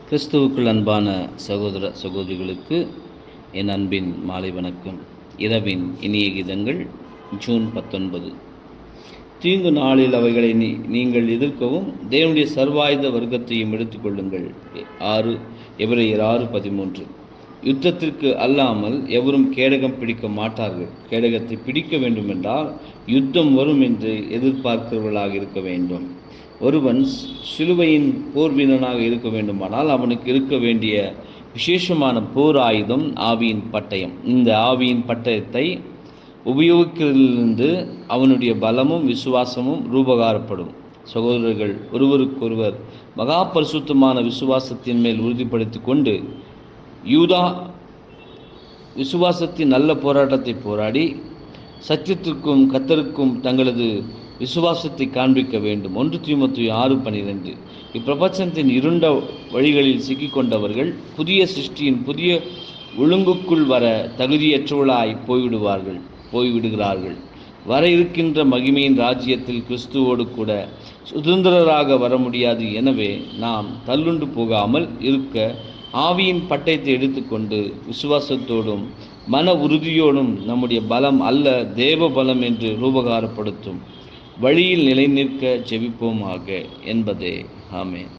கிறிஸ்துவுக்குள் அன்பான சகோதர சகோதரிகளுக்கு என் அன்பின் மாலை வணக்கம் இரவின் இனிய கீதங்கள் ஜூன் பத்தொன்பது தீங்கு நாளில் அவைகளை நீ நீங்கள் எதிர்க்கவும் தேவனுடைய சர்வாயுத வர்க்கத்தையும் எடுத்துக்கொள்ளுங்கள் ஆறு எவரையர் ஆறு பதிமூன்று யுத்தத்திற்கு அல்லாமல் எவரும் கேடகம் பிடிக்க மாட்டார்கள் கேடகத்தை பிடிக்க வேண்டுமென்றால் யுத்தம் வரும் என்று எதிர்பார்க்கிறவர்களாக இருக்க வேண்டும் ஒருவன் சிலுவையின் போர் வீரனாக இருக்க வேண்டுமானால் அவனுக்கு இருக்க வேண்டிய விசேஷமான போர் ஆயுதம் ஆவியின் பட்டயம் இந்த ஆவியின் பட்டயத்தை உபயோகிக்கிறதிலிருந்து அவனுடைய பலமும் விசுவாசமும் ரூபகாரப்படும் சகோதரர்கள் ஒருவருக்கொருவர் மகா பரிசுத்தமான விசுவாசத்தின் மேல் உறுதிப்படுத்தி கொண்டு யூதா விசுவாசத்தின் நல்ல போராட்டத்தை போராடி சத்தியத்திற்கும் கத்தருக்கும் தங்களது விசுவாசத்தை காண்பிக்க வேண்டும் ஒன்று தீமத்து ஆறு பனிரெண்டு இப்பிரபஞ்சத்தின் இருண்ட வழிகளில் சிக்கிக்கொண்டவர்கள் புதிய சிருஷ்டியின் புதிய ஒழுங்குக்குள் வர தகுதியற்றவர்களாய் போய்விடுவார்கள் போய்விடுகிறார்கள் வர இருக்கின்ற மகிமையின் ராஜ்யத்தில் கிறிஸ்துவோடு கூட சுதந்திரராக வர முடியாது எனவே நாம் தள்ளுண்டு போகாமல் இருக்க ஆவியின் பட்டயத்தை எடுத்துக்கொண்டு விசுவாசத்தோடும் மன உறுதியோடும் நம்முடைய பலம் அல்ல தேவ பலம் என்று ரூபகாரப்படுத்தும் வழியில் நிலைநிற்க ஜெபிப்போமாக என்பதே ஆமே